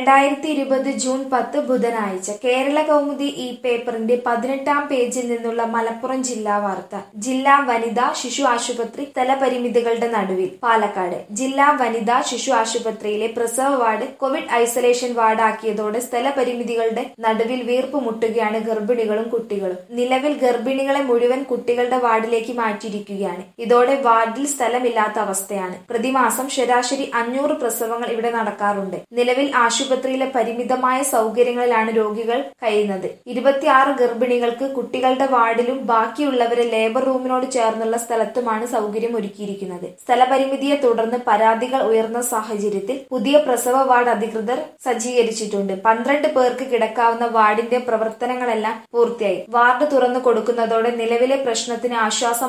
രണ്ടായിരത്തി ഇരുപത് ജൂൺ പത്ത് ബുധനാഴ്ച കേരള കൗമുദി ഈ പേപ്പറിന്റെ പതിനെട്ടാം പേജിൽ നിന്നുള്ള മലപ്പുറം ജില്ലാ വാർത്ത ജില്ലാ വനിതാ ശിശു ആശുപത്രി സ്ഥലപരിമിതികളുടെ നടുവിൽ പാലക്കാട് ജില്ലാ വനിതാ ശിശു ആശുപത്രിയിലെ പ്രസവ വാർഡ് കോവിഡ് ഐസൊലേഷൻ വാർഡാക്കിയതോടെ സ്ഥലപരിമിതികളുടെ നടുവിൽ വീർപ്പ് മുട്ടുകയാണ് ഗർഭിണികളും കുട്ടികളും നിലവിൽ ഗർഭിണികളെ മുഴുവൻ കുട്ടികളുടെ വാർഡിലേക്ക് മാറ്റിയിരിക്കുകയാണ് ഇതോടെ വാർഡിൽ സ്ഥലമില്ലാത്ത അവസ്ഥയാണ് പ്രതിമാസം ശരാശരി അഞ്ഞൂറ് പ്രസവങ്ങൾ ഇവിടെ നടക്കാറുണ്ട് നിലവിൽ ആശുപത്രിയിലെ പരിമിതമായ സൗകര്യങ്ങളിലാണ് രോഗികൾ കഴിയുന്നത് ഇരുപത്തിയാറ് ഗർഭിണികൾക്ക് കുട്ടികളുടെ വാർഡിലും ബാക്കിയുള്ളവരെ ലേബർ റൂമിനോട് ചേർന്നുള്ള സ്ഥലത്തുമാണ് സൗകര്യം ഒരുക്കിയിരിക്കുന്നത് സ്ഥലപരിമിതിയെ തുടർന്ന് പരാതികൾ ഉയർന്ന സാഹചര്യത്തിൽ പുതിയ പ്രസവ വാർഡ് അധികൃതർ സജ്ജീകരിച്ചിട്ടുണ്ട് പന്ത്രണ്ട് പേർക്ക് കിടക്കാവുന്ന വാർഡിന്റെ പ്രവർത്തനങ്ങളെല്ലാം പൂർത്തിയായി വാർഡ് തുറന്നു കൊടുക്കുന്നതോടെ നിലവിലെ പ്രശ്നത്തിന് ആശ്വാസം